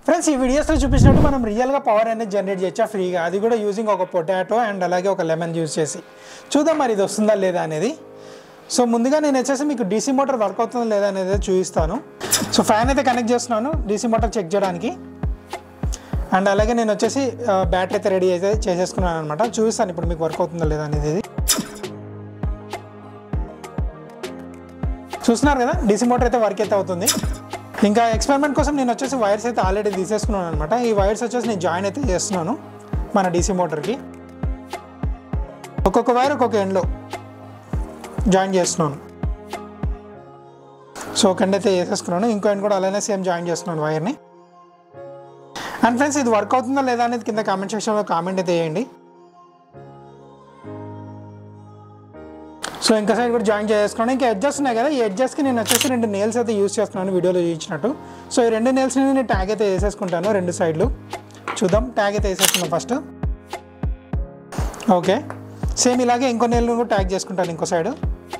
friends ఈ వీడియోస్లో చూపించినట్టు మనం రియల్గా పవర్ అనేది జనరేట్ చేయొచ్చా ఫ్రీగా అది కూడా యూజింగ్ ఒక పొటాటో అండ్ అలాగే ఒక లెమన్ యూజ్ చేసి చూద్దాం మరి ఇది వస్తుందా లేదా అనేది సో ముందుగా నేను వచ్చేసి మీకు డీసీ మోటార్ వర్క్ అవుతుందా లేదా అనేది చూపిస్తాను సో ఫ్యాన్ అయితే కనెక్ట్ చేస్తున్నాను డీసీ మోటార్ చెక్ చేయడానికి అండ్ అలాగే నేను వచ్చేసి బ్యాటరీ అయితే రెడీ అయితే చేసేసుకున్నాను అనమాట చూపిస్తాను ఇప్పుడు మీకు వర్క్ అవుతుందా లేదా అనేది ఇది చూస్తున్నారు కదా డీసీ మోటార్ అయితే వర్క్ అయితే అవుతుంది ఇంకా ఎక్స్పెరిమెంట్ కోసం నేను వచ్చేసి వైర్స్ అయితే ఆల్రెడీ తీసేసుకున్నాను అనమాట ఈ వైర్స్ వచ్చేసి నేను జాయిన్ అయితే చేస్తున్నాను మన డీసీ మోటార్కి ఒక్కొక్క వైర్ ఒక్కొక్క ఎండ్లో జాయిన్ చేస్తున్నాను సో ఒక ఎండ్ అయితే చేసేసుకున్నాను ఇంకో ఎండ్ కూడా అలానే సేమ్ జాయిన్ చేస్తున్నాను వైర్ని అండ్ ఫ్రెండ్స్ ఇది వర్క్ అవుతుందా లేదా అనేది కింద కామెంట్ సెక్షన్లో కామెంట్ అయితే వేయండి సో ఇంకా సైడ్ కూడా జాయిన్ చేసుకున్నాను ఇంకా అడ్జస్ట్ ఉన్నాయి కదా ఈ అడ్జస్ట్కి నేను వచ్చేసి రెండు నేల్స్ అయితే యూస్ చేస్తున్నాను వీడియోలో చూపించినట్టు సో ఈ రెండు నేల్స్ని నేను ట్యాగ్ అయితే వేసేసుకుంటాను రెండు సైడ్లు చూద్దాం ట్యాగ్ అయితే వేసేసుకున్నాం ఫస్ట్ ఓకే సేమ్ ఇలాగే ఇంకో నేల్ని కూడా ట్యాగ్ చేసుకుంటాను ఇంకో సైడ్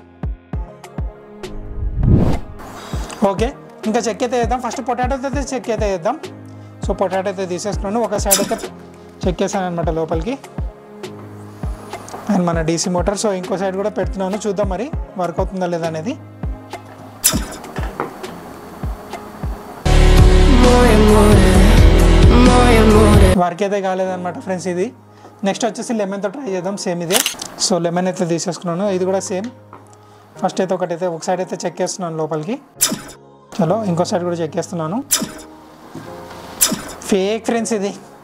ఓకే ఇంకా చెక్ అయితే వేద్దాం ఫస్ట్ పొటాటో అయితే చెక్ అయితే వేద్దాం సో పొటాటో అయితే తీసేసుకున్నాను ఒక సైడ్ అయితే చెక్ చేశాను అనమాట లోపలికి అండ్ మన డీసీ మోటార్ సో ఇంకో సైడ్ కూడా పెడుతున్నాను చూద్దాం మరి వర్క్ అవుతుందా లేదా అనేది వర్క్ అయితే కాలేదన్నమాట ఫ్రెండ్స్ ఇది నెక్స్ట్ వచ్చేసి లెమన్తో ట్రై చేద్దాం సేమ్ ఇదే సో లెమన్ అయితే తీసేసుకున్నాను ఇది కూడా సేమ్ ఫస్ట్ అయితే ఒకటైతే ఒక సైడ్ అయితే చెక్ చేస్తున్నాను లోపలికి చలో ఇంకో సైడ్ కూడా చెక్ చేస్తున్నాను ఫేక్ ఫ్రెండ్స్ ఇది